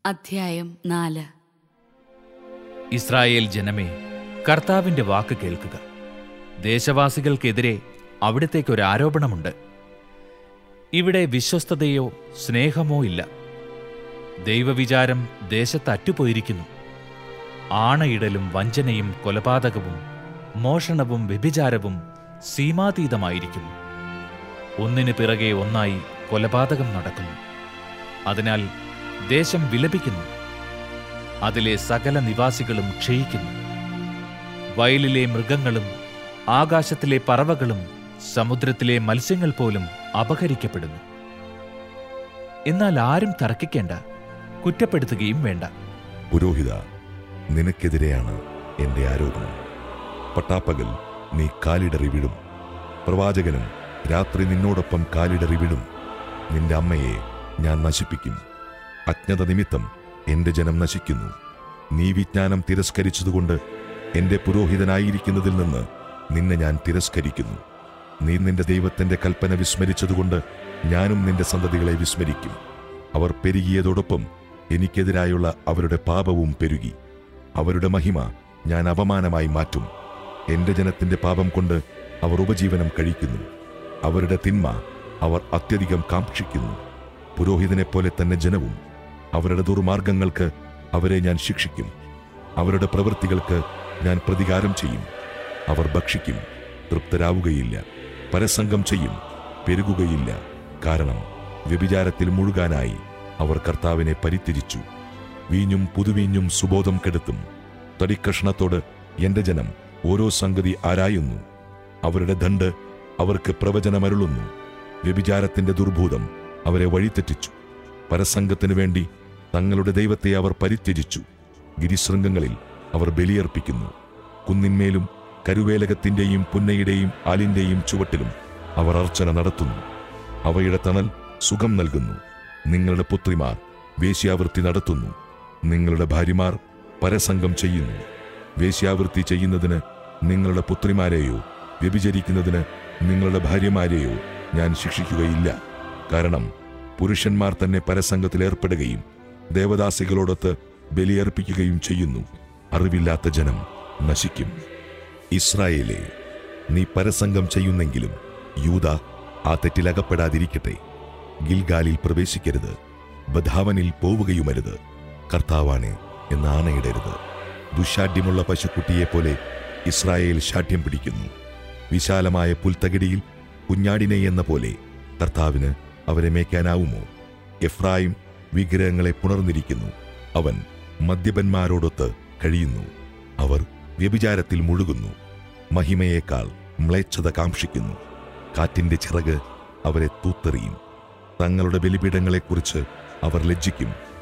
അധ്യായം നാല് ഇസ്രായേൽ ജനമേ കർത്താവിന്റെ വാക്ക് കേൾക്കുക ദേശവാസികൾക്കെതിരെ അവിടത്തേക്ക് ഒരു ആരോപണമുണ്ട് ഇവിടെ വിശ്വസ്തതയോ സ്നേഹമോ ഇല്ല ദൈവവിചാരം ദേശത്ത് അറ്റുപോയിരിക്കുന്നു ആണയിടലും വഞ്ചനയും കൊലപാതകവും മോഷണവും വ്യഭിചാരവും സീമാതീതമായിരിക്കുന്നു ഒന്നിനു പിറകെ ഒന്നായി കൊലപാതകം നടക്കുന്നു അതിനാൽ ദേശം വിലപിക്കുന്നു അതിലെ സകല നിവാസികളും ക്ഷയിക്കുന്നു വയലിലെ മൃഗങ്ങളും ആകാശത്തിലെ പറവകളും സമുദ്രത്തിലെ മത്സ്യങ്ങൾ പോലും അപഹരിക്കപ്പെടുന്നു എന്നാൽ ആരും തർക്കിക്കേണ്ട കുറ്റപ്പെടുത്തുകയും വേണ്ട പുരോഹിത നിനക്കെതിരെയാണ് എന്റെ ആരോപണം പട്ടാപ്പകൽ നീ കാലിടറി വിടും പ്രവാചകനും രാത്രി നിന്നോടൊപ്പം കാലിടറി വിടും നിന്റെ അമ്മയെ ഞാൻ നശിപ്പിക്കും അജ്ഞത നിമിത്തം എന്റെ ജനം നശിക്കുന്നു നീ വിജ്ഞാനം തിരസ്കരിച്ചതുകൊണ്ട് എന്റെ പുരോഹിതനായിരിക്കുന്നതിൽ നിന്ന് നിന്നെ ഞാൻ തിരസ്കരിക്കുന്നു നീ നിന്റെ ദൈവത്തിന്റെ കൽപ്പന വിസ്മരിച്ചതുകൊണ്ട് ഞാനും നിന്റെ സന്തതികളെ വിസ്മരിക്കും അവർ പെരുകിയതോടൊപ്പം എനിക്കെതിരായുള്ള അവരുടെ പാപവും പെരുകി അവരുടെ മഹിമ ഞാൻ അപമാനമായി മാറ്റും എന്റെ ജനത്തിന്റെ പാപം കൊണ്ട് അവർ ഉപജീവനം കഴിക്കുന്നു അവരുടെ തിന്മ അവർ അത്യധികം കാക്ഷിക്കുന്നു പുരോഹിതനെപ്പോലെ തന്നെ ജനവും അവരുടെ ദുർമാർഗങ്ങൾക്ക് അവരെ ഞാൻ ശിക്ഷിക്കും അവരുടെ പ്രവൃത്തികൾക്ക് ഞാൻ പ്രതികാരം ചെയ്യും അവർ ഭക്ഷിക്കും തൃപ്തരാവുകയില്ല പരസംഗം ചെയ്യും പെരുകുകയില്ല കാരണം വ്യഭിചാരത്തിൽ മുഴുകാനായി അവർ കർത്താവിനെ പരിത്യജിച്ചു വീഞ്ഞും പുതുവീഞ്ഞും സുബോധം കെടുത്തും തടിക്കഷ്ണത്തോട് എന്റെ ജനം ഓരോ സംഗതി ആരായുന്നു അവരുടെ ദണ്ട് അവർക്ക് പ്രവചനമരുളുന്നു വ്യഭിചാരത്തിന്റെ ദുർഭൂതം അവരെ വഴിതെറ്റിച്ചു പരസംഗത്തിനു വേണ്ടി തങ്ങളുടെ ദൈവത്തെ അവർ പരിത്യജിച്ചു ഗിരിശൃംഗങ്ങളിൽ അവർ ബലിയർപ്പിക്കുന്നു കുന്നിന്മേലും കരുവേലകത്തിന്റെയും പുന്നയുടെയും ആലിന്റെയും ചുവട്ടിലും അവർ അർച്ചന നടത്തുന്നു അവയുടെ തണൽ സുഖം നൽകുന്നു നിങ്ങളുടെ പുത്രിമാർ വേശ്യാവൃത്തി നടത്തുന്നു നിങ്ങളുടെ ഭാര്യമാർ പരസംഗം ചെയ്യുന്നു വേശ്യാവൃത്തി ചെയ്യുന്നതിന് നിങ്ങളുടെ പുത്രിമാരെയോ വ്യഭിചരിക്കുന്നതിന് നിങ്ങളുടെ ഭാര്യമാരെയോ ഞാൻ ശിക്ഷിക്കുകയില്ല കാരണം പുരുഷന്മാർ തന്നെ പരസംഗത്തിൽ ഏർപ്പെടുകയും ദേവദാസികളോടൊത്ത് ബലിയർപ്പിക്കുകയും ചെയ്യുന്നു അറിവില്ലാത്ത ജനം നശിക്കും ഇസ്രായേലെ നീ പരസംഗം ചെയ്യുന്നെങ്കിലും യൂത ആ തെറ്റിലകപ്പെടാതിരിക്കട്ടെ ഗിൽഗാലിൽ പ്രവേശിക്കരുത് ബധാവനിൽ പോവുകയുമരുത് കർത്താവാണ് എന്ന് ആണയിടരുത് ദുശാഠ്യമുള്ള പശുക്കുട്ടിയെപ്പോലെ ഇസ്രായേൽ ശാഠ്യം പിടിക്കുന്നു വിശാലമായ പുൽത്തകിടിയിൽ കുഞ്ഞാടിനെ എന്ന പോലെ കർത്താവിന് അവരെ മേയ്ക്കാനാവുമോ എഫ്രായിം വിഗ്രഹങ്ങളെ പുണർന്നിരിക്കുന്നു അവൻ മദ്യപന്മാരോടൊത്ത് കഴിയുന്നു അവർ വ്യഭിചാരത്തിൽ മുഴുകുന്നു മഹിമയേക്കാൾ മ്ലേച്ഛത കാക്ഷിക്കുന്നു കാറ്റിന്റെ ചിറക് അവരെ തൂത്തെറിയും തങ്ങളുടെ ബലിപീഠങ്ങളെക്കുറിച്ച് അവർ ലജ്ജിക്കും